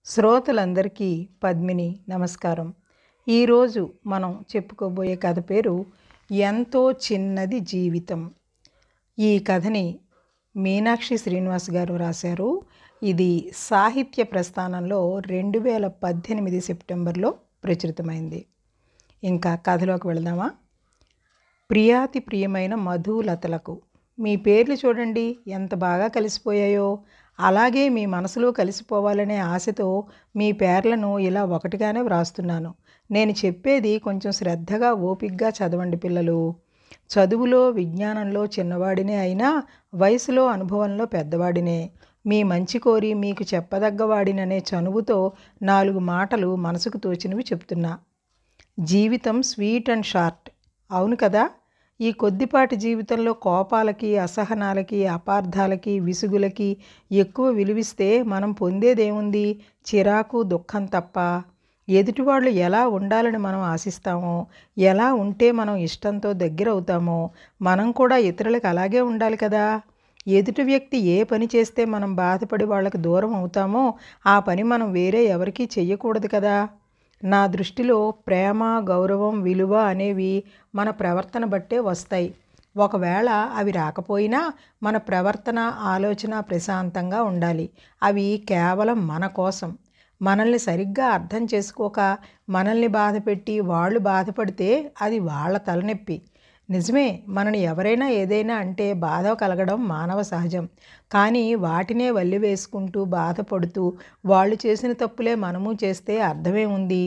శ్రోతలందరికీ పద్మిని నమస్కారం ఈరోజు మనం చెప్పుకోబోయే కథ పేరు ఎంతో చిన్నది జీవితం ఈ కథని మీనాక్షి శ్రీనివాస్ గారు రాశారు ఇది సాహిత్య ప్రస్థానంలో రెండు వేల పద్దెనిమిది సెప్టెంబర్లో ప్రచురితమైంది ఇంకా కథలోకి వెళదామా ప్రియాతి ప్రియమైన మధులతలకు మీ పేర్లు చూడండి ఎంత బాగా కలిసిపోయాయో అలాగే మీ మనసులో కలిసిపోవాలనే ఆశతో మీ పేర్లను ఇలా ఒకటిగానే వ్రాస్తున్నాను నేను చెప్పేది కొంచెం శ్రద్ధగా ఓపిగ్గా చదవండి పిల్లలు చదువులో విజ్ఞానంలో చిన్నవాడినే అయినా వయసులో అనుభవంలో పెద్దవాడినే మీ మంచి కోరి మీకు చెప్పదగ్గవాడిననే చనువుతో నాలుగు మాటలు మనసుకు తోచినవి చెప్తున్నా జీవితం స్వీట్ అండ్ షార్ట్ అవును కదా ఈ కొద్దిపాటి జీవితంలో కోపాలకి అసహనాలకి అపార్థాలకి విసుగులకి ఎక్కువ విలువిస్తే మనం పొందేదేముంది చిరాకు దుఃఖం తప్ప ఎదుటివాళ్ళు ఎలా ఉండాలని మనం ఆశిస్తామో ఎలా ఉంటే మనం ఇష్టంతో దగ్గర అవుతామో మనం కూడా ఇతరులకు అలాగే ఉండాలి కదా ఎదుటి వ్యక్తి ఏ పని చేస్తే మనం బాధపడి వాళ్ళకి దూరం అవుతామో ఆ పని మనం వేరే ఎవరికీ చెయ్యకూడదు కదా నా దృష్టిలో ప్రేమ గౌరవం విలువ అనేవి మన ప్రవర్తన బట్టే వస్తాయి ఒకవేళ అవి రాకపోయినా మన ప్రవర్తన ఆలోచన ప్రశాంతంగా ఉండాలి అవి కేవలం మన కోసం మనల్ని సరిగ్గా అర్థం చేసుకోక మనల్ని బాధపెట్టి వాళ్ళు బాధపడితే అది వాళ్ళ తలనొప్పి నిజమే మనని ఎవరైనా ఏదైనా అంటే బాధ కలగడం మానవ సహజం కానీ వాటినే వల్లి వేసుకుంటూ బాధపడుతూ వాళ్ళు చేసిన తప్పులే మనము చేస్తే అర్థమే ఉంది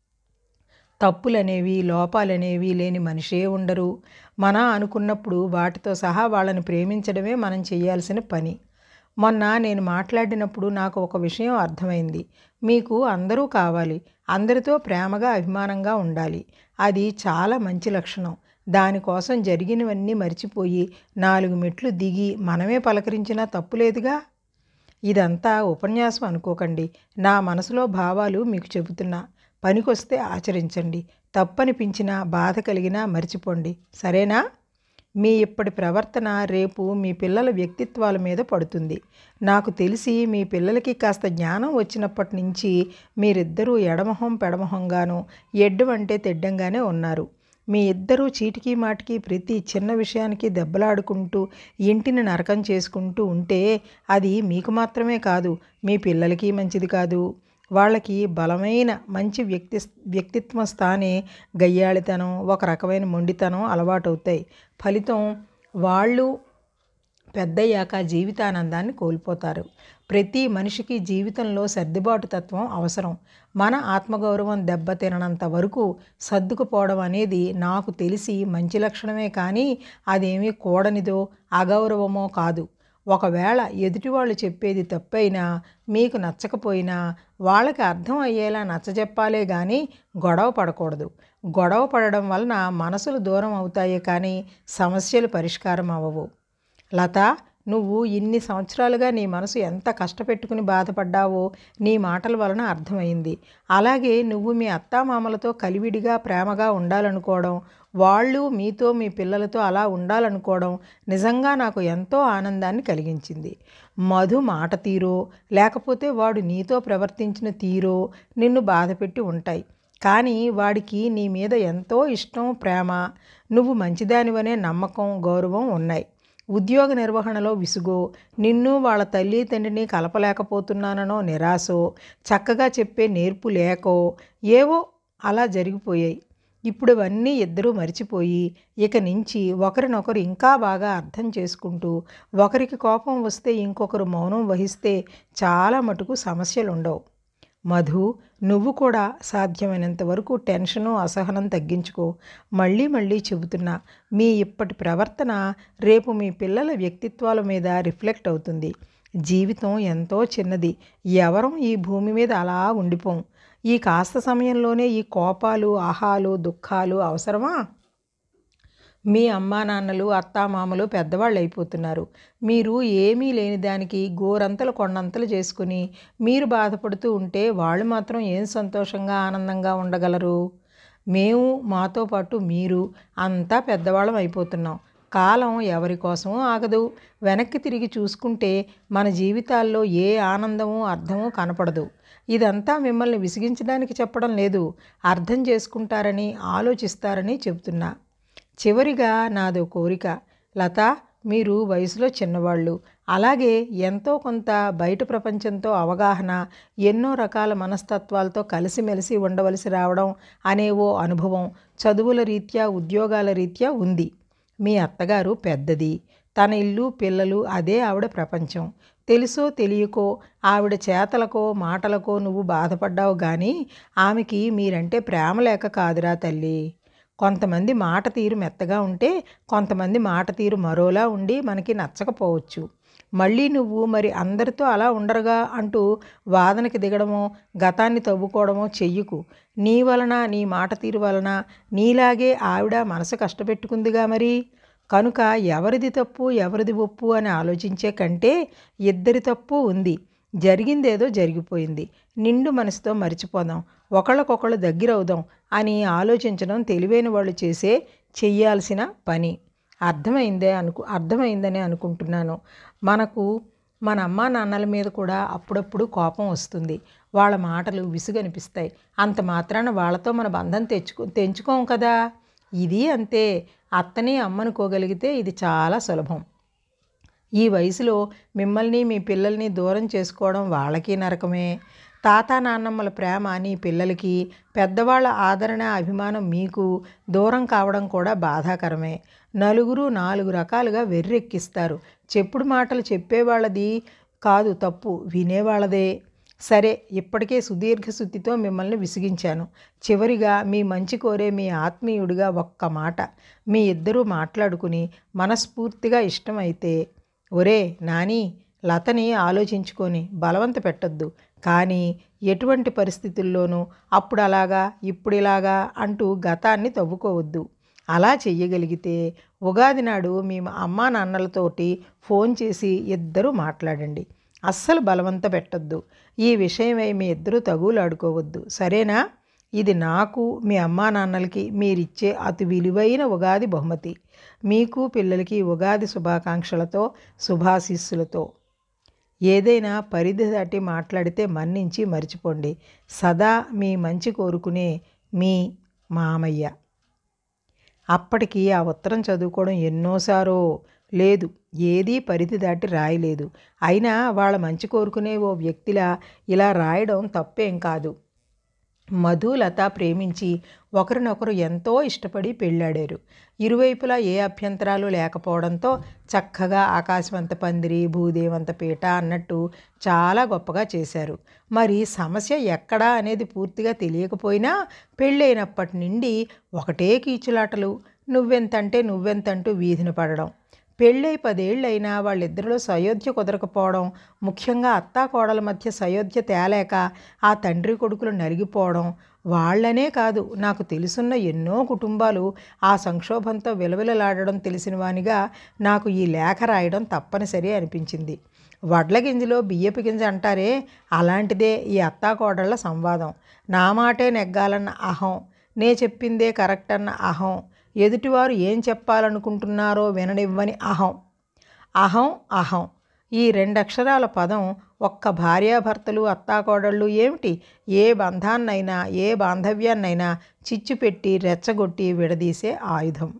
తప్పులనేవి లోపాలనేవి లేని మనిషే ఉండరు మన అనుకున్నప్పుడు వాటితో సహా వాళ్ళని ప్రేమించడమే మనం చేయాల్సిన పని మొన్న నేను మాట్లాడినప్పుడు నాకు ఒక విషయం అర్థమైంది మీకు అందరూ కావాలి అందరితో ప్రేమగా అభిమానంగా ఉండాలి అది చాలా మంచి లక్షణం దానికోసం జరిగినవన్నీ మర్చిపోయి నాలుగు మెట్లు దిగి మనమే పలకరించినా తప్పులేదుగా ఇదంతా ఉపన్యాసం అనుకోకండి నా మనసులో భావాలు మీకు చెబుతున్నా పనికొస్తే ఆచరించండి తప్పనిపించినా బాధ కలిగినా మర్చిపోండి సరేనా మీ ఇప్పటి ప్రవర్తన రేపు మీ పిల్లల వ్యక్తిత్వాల మీద పడుతుంది నాకు తెలిసి మీ పిల్లలకి కాస్త జ్ఞానం వచ్చినప్పటి నుంచి మీరిద్దరూ ఎడమొహం పెడమొహంగాను ఎడ్డం అంటే తెడ్డంగానే ఉన్నారు మీ ఇద్దరూ చీటికి మాటికి ప్రతి చిన్న విషయానికి దెబ్బలాడుకుంటూ ఇంటిని నరకం చేసుకుంటూ ఉంటే అది మీకు మాత్రమే కాదు మీ పిల్లలకి మంచిది కాదు వాళ్ళకి బలమైన మంచి వ్యక్తి వ్యక్తిత్వం స్థానే గయ్యాళితనం ఒక రకమైన మొండితనం అలవాటవుతాయి ఫలితం వాళ్ళు పెద్దయ్యాక జీవితానందాన్ని కోల్పోతారు ప్రతి మనిషికి జీవితంలో సర్దుబాటు తత్వం అవసరం మన ఆత్మగౌరవం దెబ్బతిననంత వరకు సర్దుకుపోవడం అనేది నాకు తెలిసి మంచి లక్షణమే కానీ అదేమీ కూడనిదో అగౌరవమో కాదు ఒకవేళ ఎదుటివాళ్ళు చెప్పేది తప్పైనా మీకు నచ్చకపోయినా వాళ్ళకి అర్థం అయ్యేలా నచ్చజెప్పాలే కానీ గొడవ పడకూడదు గొడవ పడడం వలన మనసులు దూరం అవుతాయే కానీ సమస్యలు పరిష్కారం అవ్వవు లత నువ్వు ఇన్ని సంవత్సరాలుగా నీ మనసు ఎంత కష్టపెట్టుకుని బాధపడ్డావో నీ మాటల వలన అర్థమైంది అలాగే నువ్వు మీ అత్తామామలతో కలివిడిగా ప్రేమగా ఉండాలనుకోవడం వాళ్ళు మీతో మీ పిల్లలతో అలా ఉండాలనుకోవడం నిజంగా నాకు ఎంతో ఆనందాన్ని కలిగించింది మధు మాట తీరో లేకపోతే వాడు నీతో ప్రవర్తించిన తీరో నిన్ను బాధపెట్టి ఉంటాయి కానీ వాడికి నీ మీద ఎంతో ఇష్టం ప్రేమ నువ్వు మంచిదానివనే నమ్మకం గౌరవం ఉన్నాయి ఉద్యోగ నిర్వహణలో విసుగో నిన్ను వాళ్ళ తల్లి తండ్రిని కలపలేకపోతున్నాననో నిరాశో చక్కగా చెప్పే నేర్పు లేకో ఏవో అలా జరిగిపోయాయి ఇప్పుడు అవన్నీ ఇద్దరూ మర్చిపోయి ఇక నుంచి ఒకరినొకరు ఇంకా బాగా అర్థం చేసుకుంటూ ఒకరికి కోపం వస్తే ఇంకొకరు మౌనం వహిస్తే చాలా మటుకు సమస్యలు ఉండవు మధు నువ్వు కూడా సాధ్యమైనంత వరకు టెన్షను అసహనం తగ్గించుకో మళ్ళీ మళ్ళీ చెబుతున్నా మీ ఇప్పటి ప్రవర్తన రేపు మీ పిల్లల వ్యక్తిత్వాల మీద రిఫ్లెక్ట్ అవుతుంది జీవితం ఎంతో చిన్నది ఎవరం ఈ భూమి మీద అలా ఉండిపోం ఈ కాస్త సమయంలోనే ఈ కోపాలు ఆహాలు దుఃఖాలు అవసరమా మీ అమ్మా నాన్నలు అత్తామామలు పెద్దవాళ్ళు అయిపోతున్నారు మీరు ఏమీ లేని దానికి గోరంతలు కొండంతలు చేసుకుని మీరు బాధపడుతూ ఉంటే వాళ్ళు మాత్రం ఏం సంతోషంగా ఆనందంగా ఉండగలరు మేము మాతో పాటు మీరు అంతా పెద్దవాళ్ళం అయిపోతున్నాం కాలం ఎవరి కోసమూ ఆగదు వెనక్కి తిరిగి చూసుకుంటే మన జీవితాల్లో ఏ ఆనందము అర్థము కనపడదు ఇదంతా మిమ్మల్ని విసిగించడానికి చెప్పడం లేదు అర్థం చేసుకుంటారని ఆలోచిస్తారని చెబుతున్నా చివరిగా నాదో కోరిక లత మీరు వయసులో చిన్నవాళ్ళు అలాగే ఎంతో కొంత బయట ప్రపంచంతో అవగాహన ఎన్నో రకాల మనస్తత్వాలతో కలిసిమెలిసి ఉండవలసి రావడం అనే ఓ అనుభవం చదువుల రీత్యా ఉద్యోగాల రీత్యా ఉంది మీ అత్తగారు పెద్దది తన ఇల్లు పిల్లలు అదే ఆవిడ ప్రపంచం తెలుసో తెలియకో ఆవిడ చేతలకో మాటలకో నువ్వు బాధపడ్డావు కానీ ఆమెకి మీరంటే ప్రేమ లేక కాదురా తల్లి కొంతమంది మాట తీరు మెత్తగా ఉంటే కొంతమంది మాట తీరు మరోలా ఉండి మనకి నచ్చకపోవచ్చు మళ్ళీ నువ్వు మరి అందరితో అలా ఉండరుగా అంటూ వాదనకి దిగడమో గతాన్ని తవ్వుకోవడమో చెయ్యకు నీ వలన నీ మాట తీరు వలన నీలాగే ఆవిడ మనసు కష్టపెట్టుకుందిగా మరి కనుక ఎవరిది తప్పు ఎవరిది ఒప్పు అని ఆలోచించే కంటే ఇద్దరి తప్పు ఉంది జరిగిందేదో జరిగిపోయింది నిండు మనసుతో మర్చిపోదాం ఒకళ్ళకొకళ్ళు దగ్గరవుదాం అని ఆలోచించడం తెలివైన వాళ్ళు చేసే చెయ్యాల్సిన పని అర్థమైందే అనుకు అర్థమైందని అనుకుంటున్నాను మనకు మన అమ్మా నాన్నల మీద కూడా అప్పుడప్పుడు కోపం వస్తుంది వాళ్ళ మాటలు విసుగనిపిస్తాయి అంత మాత్రాన వాళ్ళతో మన బంధం తెచ్చుకో తెంచుకోం కదా ఇది అంతే అత్తని అమ్మనుకోగలిగితే ఇది చాలా సులభం ఈ వయసులో మిమ్మల్ని మీ పిల్లల్ని దూరం చేసుకోవడం వాళ్ళకి నరకమే తాత నాన్నమ్మల ప్రేమ నీ పిల్లలకి పెద్దవాళ్ళ ఆదరణ అభిమానం మీకు దూరం కావడం కూడా బాధాకరమే నలుగురు నాలుగు రకాలుగా వెర్రెక్కిస్తారు చెప్పుడు మాటలు చెప్పేవాళ్ళది కాదు తప్పు వినేవాళ్ళదే సరే ఇప్పటికే సుదీర్ఘ శుద్ధితో మిమ్మల్ని విసిగించాను చివరిగా మీ మంచి కోరే మీ ఆత్మీయుడిగా ఒక్క మాట మీ ఇద్దరూ మాట్లాడుకుని మనస్ఫూర్తిగా ఇష్టమైతే ఒరే నాని లతని ఆలోచించుకొని బలవంత పెట్టొద్దు కానీ ఎటువంటి పరిస్థితుల్లోనూ అప్పుడు అలాగా ఇప్పుడు ఇలాగా అంటూ గతాన్ని తవ్వుకోవద్దు అలా చెయ్యగలిగితే ఉగాది నాడు మీ అమ్మా నాన్నలతోటి ఫోన్ చేసి ఇద్దరూ మాట్లాడండి అస్సలు బలవంత పెట్టొద్దు ఈ విషయమై మీ ఇద్దరూ తగులాడుకోవద్దు సరేనా ఇది నాకు మీ అమ్మా నాన్నలకి మీరిచ్చే అతి విలువైన ఉగాది బహుమతి మీకు పిల్లలకి ఉగాది శుభాకాంక్షలతో శుభాశీస్సులతో ఏదైనా పరిధి దాటి మాట్లాడితే మన్నించి మర్చిపోండి సదా మీ మంచి కోరుకునే మీ మామయ్య అప్పటికి ఆ ఉత్తరం చదువుకోవడం ఎన్నోసారో లేదు ఏదీ పరిధి దాటి రాయలేదు అయినా వాళ్ళ మంచి కోరుకునే ఓ వ్యక్తిలా ఇలా రాయడం తప్పేం కాదు మధు లత ప్రేమించి ఒకరినొకరు ఎంతో ఇష్టపడి పెళ్ళాడారు ఇరువైపులా ఏ అభ్యంతరాలు లేకపోవడంతో చక్కగా ఆకాశవంత పందిరి భూదేవంత పీట అన్నట్టు చాలా గొప్పగా చేశారు మరి సమస్య ఎక్కడా అనేది పూర్తిగా తెలియకపోయినా పెళ్ళైనప్పటి నుండి ఒకటే కీచులాటలు నువ్వెంతంటే నువ్వెంతంటూ వీధిని పడడం పెళ్ళై పదేళ్ళైనా వాళ్ళిద్దరిలో సయోధ్య కుదరకపోవడం ముఖ్యంగా అత్తా కోడల మధ్య సయోధ్య తేలేక ఆ తండ్రి కొడుకులు నలిగిపోవడం వాళ్ళనే కాదు నాకు తెలుసున్న ఎన్నో కుటుంబాలు ఆ సంక్షోభంతో విలవిలలాడడం తెలిసిన వానిగా నాకు ఈ లేఖ రాయడం తప్పనిసరి అనిపించింది వడ్ల గింజలో బియ్యపు గింజ అంటారే అలాంటిదే ఈ అత్తాకోడళ్ల సంవాదం నా మాటే నెగ్గాలన్న అహం నే చెప్పిందే కరెక్ట్ అన్న అహం ఎదుటివారు ఏం చెప్పాలనుకుంటున్నారో విననివ్వని అహం అహం అహం ఈ రెండక్షరాల పదం ఒక్క భార్యాభర్తలు అత్తాకోడళ్ళు ఏమిటి ఏ బంధాన్నైనా ఏ బాంధవ్యాన్నైనా చిచ్చు పెట్టి రెచ్చగొట్టి విడదీసే ఆయుధం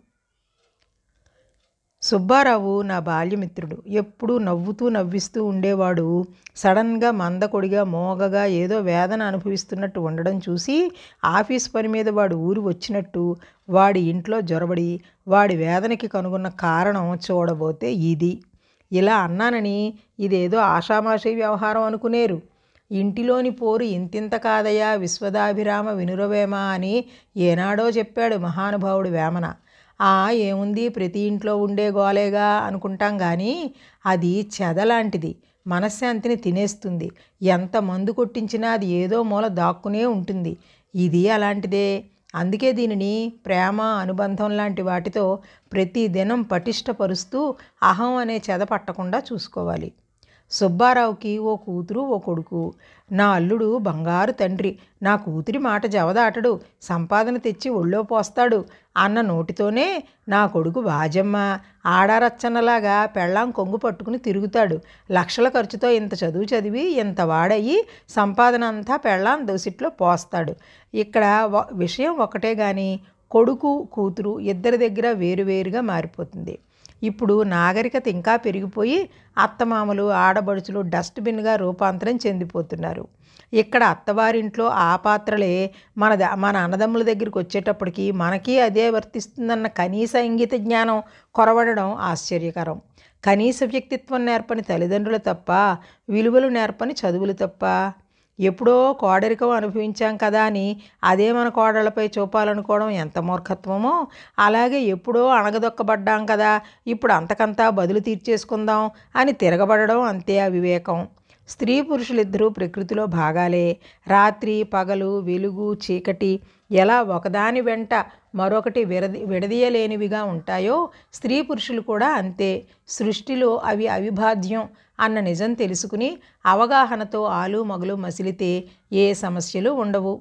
సుబ్బారావు నా బాల్యమిత్రుడు ఎప్పుడూ నవ్వుతూ నవ్విస్తూ ఉండేవాడు సడన్గా మందకొడిగా మోగగా ఏదో వేదన అనుభవిస్తున్నట్టు ఉండడం చూసి ఆఫీస్ పని మీద వాడు ఊరు వచ్చినట్టు వాడి ఇంట్లో జొరబడి వాడి వేదనకి కనుగొన్న కారణం చూడబోతే ఇది ఇలా అన్నానని ఇదేదో ఆషామాషి వ్యవహారం అనుకునేరు ఇంటిలోని పోరు ఇంతింత కాదయా విశ్వదాభిరామ వినురవేమ అని ఏనాడో చెప్పాడు మహానుభావుడు వేమన ఆ ఏముంది ప్రతి ఇంట్లో ఉండే గోలేగా అనుకుంటాం కానీ అది చెదలాంటిది మనశ్శాంతిని తినేస్తుంది ఎంత మందు కొట్టించినా అది ఏదో మూల దాక్కునే ఉంటుంది ఇది అలాంటిదే అందుకే దీనిని ప్రేమ అనుబంధం లాంటి వాటితో ప్రతి దినం పటిష్టపరుస్తూ అహం అనే చెద పట్టకుండా చూసుకోవాలి సుబ్బారావుకి ఓ కూతురు ఓ కొడుకు నా అల్లుడు బంగారు తండ్రి నా కూతురి మాట జవదాటడు సంపాదన తెచ్చి ఒళ్ళో పోస్తాడు అన్న నోటితోనే నా కొడుకు బాజమ్మ ఆడారచ్చన్నలాగా పెళ్ళాం కొంగు పట్టుకుని తిరుగుతాడు లక్షల ఖర్చుతో ఇంత చదువు చదివి ఇంత వాడయి సంపాదన అంతా పెళ్ళాం దోసిట్లో పోస్తాడు ఇక్కడ వ- విషయం ఒకటే కానీ కొడుకు కూతురు ఇద్దరి దగ్గర వేరువేరుగా మారిపోతుంది ఇప్పుడు నాగరికత ఇంకా పెరిగిపోయి అత్తమామలు ఆడబడుచులు డస్ట్బిన్గా రూపాంతరం చెందిపోతున్నారు ఇక్కడ అత్తవారింట్లో ఆ పాత్రలే మన ద- మన అన్నదమ్ముల దగ్గరికి వచ్చేటప్పటికి మనకి అదే వర్తిస్తుందన్న కనీస ఇంగిత జ్ఞానం కొరవడడం ఆశ్చర్యకరం కనీస వ్యక్తిత్వం నేర్పని తల్లిదండ్రులు తప్ప విలువలు నేర్పని చదువులు తప్ప ఎప్పుడో కోడరికం అనుభవించాం కదా అని అదే మన కోడళ్ళపై చూపాలనుకోవడం ఎంత మూర్ఖత్వమో అలాగే ఎప్పుడో అణగదొక్కబడ్డాం కదా ఇప్పుడు అంతకంతా బదులు తీర్చేసుకుందాం అని తిరగబడడం అంతే అవివేకం స్త్రీ పురుషులిద్దరూ ప్రకృతిలో భాగాలే రాత్రి పగలు వెలుగు చీకటి ఎలా ఒకదాని వెంట మరొకటి విరది విడదీయలేనివిగా ఉంటాయో స్త్రీ పురుషులు కూడా అంతే సృష్టిలో అవి అవిభాజ్యం అన్న నిజం తెలుసుకుని అవగాహనతో ఆలు మగలు మసిలితే ఏ సమస్యలు ఉండవు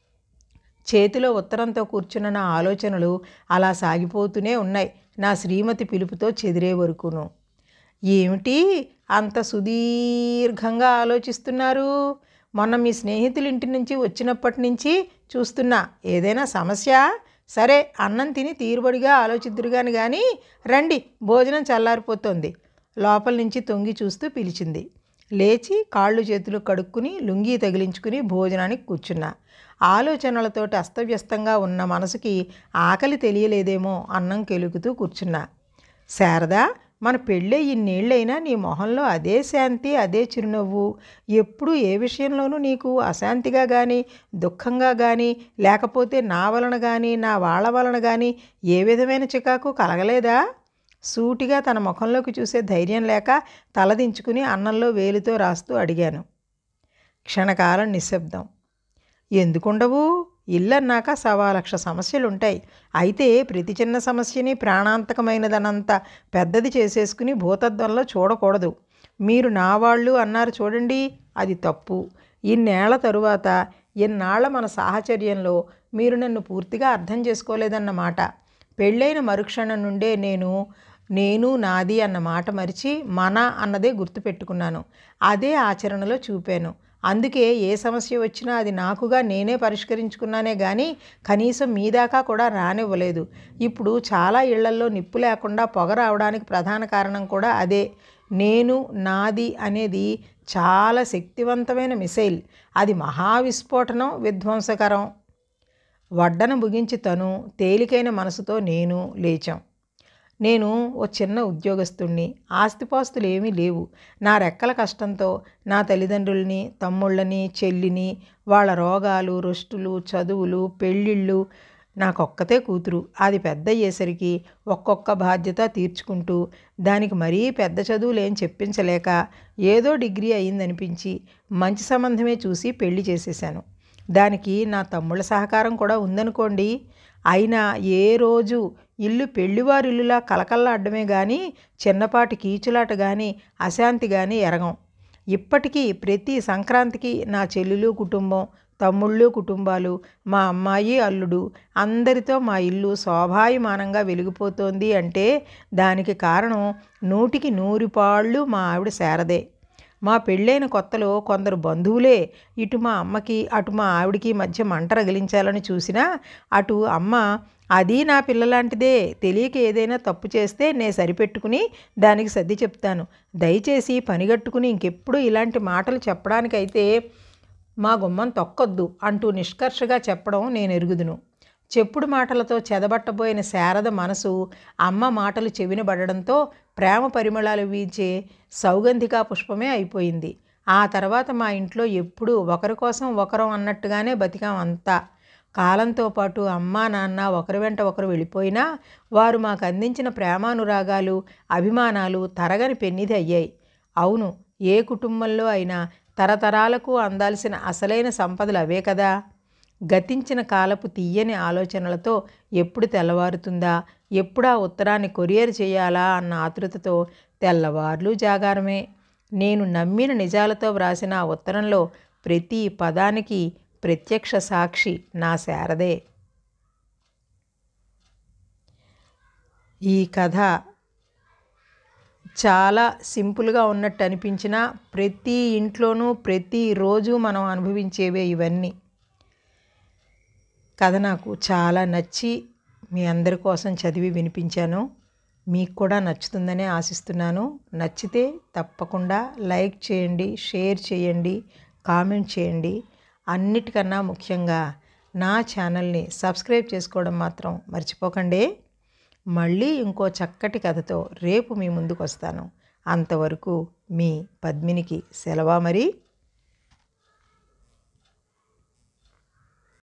చేతిలో ఉత్తరంతో కూర్చున్న నా ఆలోచనలు అలా సాగిపోతూనే ఉన్నాయి నా శ్రీమతి పిలుపుతో చెదిరే వరకును ఏమిటి అంత సుదీర్ఘంగా ఆలోచిస్తున్నారు మొన్న మీ స్నేహితుల ఇంటి నుంచి వచ్చినప్పటి నుంచి చూస్తున్నా ఏదైనా సమస్య సరే అన్నం తిని తీరుబడిగా ఆలోచిద్దురుగాని కానీ రండి భోజనం చల్లారిపోతోంది లోపల నుంచి తొంగి చూస్తూ పిలిచింది లేచి కాళ్ళు చేతులు కడుక్కుని లుంగీ తగిలించుకుని భోజనానికి కూర్చున్నా ఆలోచనలతోటి అస్తవ్యస్తంగా ఉన్న మనసుకి ఆకలి తెలియలేదేమో అన్నం కెలుకుతూ కూర్చున్నా శారదా మన పెళ్ళే ఇన్నేళ్ళైనా నీ మొహంలో అదే శాంతి అదే చిరునవ్వు ఎప్పుడు ఏ విషయంలోనూ నీకు అశాంతిగా కానీ దుఃఖంగా కానీ లేకపోతే నా వలన కానీ నా వాళ్ళ వలన కానీ ఏ విధమైన చికాకు కలగలేదా సూటిగా తన ముఖంలోకి చూసే ధైర్యం లేక తలదించుకుని అన్నంలో వేలితో రాస్తూ అడిగాను క్షణకాలం నిశ్శబ్దం ఎందుకుండవు ఇల్లు అన్నాక సవా లక్ష సమస్యలు ఉంటాయి అయితే ప్రతి చిన్న సమస్యని ప్రాణాంతకమైనదనంత పెద్దది చేసేసుకుని భూతద్దంలో చూడకూడదు మీరు నా వాళ్ళు అన్నారు చూడండి అది తప్పు ఇన్నేళ్ల తరువాత ఇన్నాళ్ల మన సాహచర్యంలో మీరు నన్ను పూర్తిగా అర్థం చేసుకోలేదన్నమాట పెళ్ళైన మరుక్షణం నుండే నేను నేను నాది అన్న మాట మరిచి మన అన్నదే గుర్తుపెట్టుకున్నాను అదే ఆచరణలో చూపాను అందుకే ఏ సమస్య వచ్చినా అది నాకుగా నేనే పరిష్కరించుకున్నానే కానీ కనీసం మీ దాకా కూడా రానివ్వలేదు ఇప్పుడు చాలా ఇళ్లల్లో నిప్పు లేకుండా పొగ రావడానికి ప్రధాన కారణం కూడా అదే నేను నాది అనేది చాలా శక్తివంతమైన మిసైల్ అది మహావిస్ఫోటనం విధ్వంసకరం వడ్డన ముగించి తను తేలికైన మనసుతో నేను లేచాం నేను ఓ చిన్న ఉద్యోగస్తుణ్ణి ఆస్తిపాస్తులు ఏమీ లేవు నా రెక్కల కష్టంతో నా తల్లిదండ్రుల్ని తమ్ముళ్ళని చెల్లిని వాళ్ళ రోగాలు రుష్టులు చదువులు పెళ్ళిళ్ళు నాకొక్కతే కూతురు అది పెద్ద అయ్యేసరికి ఒక్కొక్క బాధ్యత తీర్చుకుంటూ దానికి మరీ పెద్ద చదువులేం చెప్పించలేక ఏదో డిగ్రీ అయిందనిపించి మంచి సంబంధమే చూసి పెళ్లి చేసేశాను దానికి నా తమ్ముళ్ళ సహకారం కూడా ఉందనుకోండి అయినా ఏ రోజు ఇల్లు పెళ్లివారి ఇల్లులా కలకల్లాడమే కానీ చిన్నపాటి కీచులాట కానీ అశాంతి కానీ ఎరగం ఇప్పటికీ ప్రతి సంక్రాంతికి నా చెల్లెలు కుటుంబం తమ్ముళ్ళు కుటుంబాలు మా అమ్మాయి అల్లుడు అందరితో మా ఇల్లు శోభాయమానంగా వెలిగిపోతోంది అంటే దానికి కారణం నూటికి నూరు పాళ్ళు మా ఆవిడ శారదే మా పెళ్ళైన కొత్తలో కొందరు బంధువులే ఇటు మా అమ్మకి అటు మా ఆవిడికి మధ్య మంట రగిలించాలని చూసినా అటు అమ్మ అది నా పిల్లలాంటిదే తెలియక ఏదైనా తప్పు చేస్తే నే సరిపెట్టుకుని దానికి సర్ది చెప్తాను దయచేసి పనిగట్టుకుని ఇంకెప్పుడు ఇలాంటి మాటలు చెప్పడానికైతే మా గుమ్మం తొక్కొద్దు అంటూ నిష్కర్షగా చెప్పడం నేను ఎరుగుదును చెప్పుడు మాటలతో చెదబట్టబోయిన శారద మనసు అమ్మ మాటలు చెవినబడడంతో ప్రేమ పరిమళాలు వీచే సౌగంధికా పుష్పమే అయిపోయింది ఆ తర్వాత మా ఇంట్లో ఎప్పుడూ ఒకరి కోసం ఒకరం అన్నట్టుగానే బతికాం అంతా కాలంతో పాటు అమ్మా నాన్న ఒకరి వెంట ఒకరు వెళ్ళిపోయినా వారు మాకు అందించిన ప్రేమానురాగాలు అభిమానాలు తరగని పెన్నిది అయ్యాయి అవును ఏ కుటుంబంలో అయినా తరతరాలకు అందాల్సిన అసలైన సంపదలు అవే కదా గతించిన కాలపు తీయని ఆలోచనలతో ఎప్పుడు తెల్లవారుతుందా ఎప్పుడు ఆ ఉత్తరాన్ని కొరియర్ చేయాలా అన్న ఆతృతతో తెల్లవార్లు జాగారమే నేను నమ్మిన నిజాలతో వ్రాసిన ఆ ఉత్తరంలో ప్రతి పదానికి ప్రత్యక్ష సాక్షి నా శారదే ఈ కథ చాలా సింపుల్గా ఉన్నట్టు అనిపించిన ప్రతి ఇంట్లోనూ ప్రతిరోజు మనం అనుభవించేవే ఇవన్నీ కథ నాకు చాలా నచ్చి మీ అందరి కోసం చదివి వినిపించాను మీకు కూడా నచ్చుతుందనే ఆశిస్తున్నాను నచ్చితే తప్పకుండా లైక్ చేయండి షేర్ చేయండి కామెంట్ చేయండి అన్నిటికన్నా ముఖ్యంగా నా ఛానల్ని సబ్స్క్రైబ్ చేసుకోవడం మాత్రం మర్చిపోకండి మళ్ళీ ఇంకో చక్కటి కథతో రేపు మీ ముందుకు వస్తాను అంతవరకు మీ పద్మినికి సెలవా మరి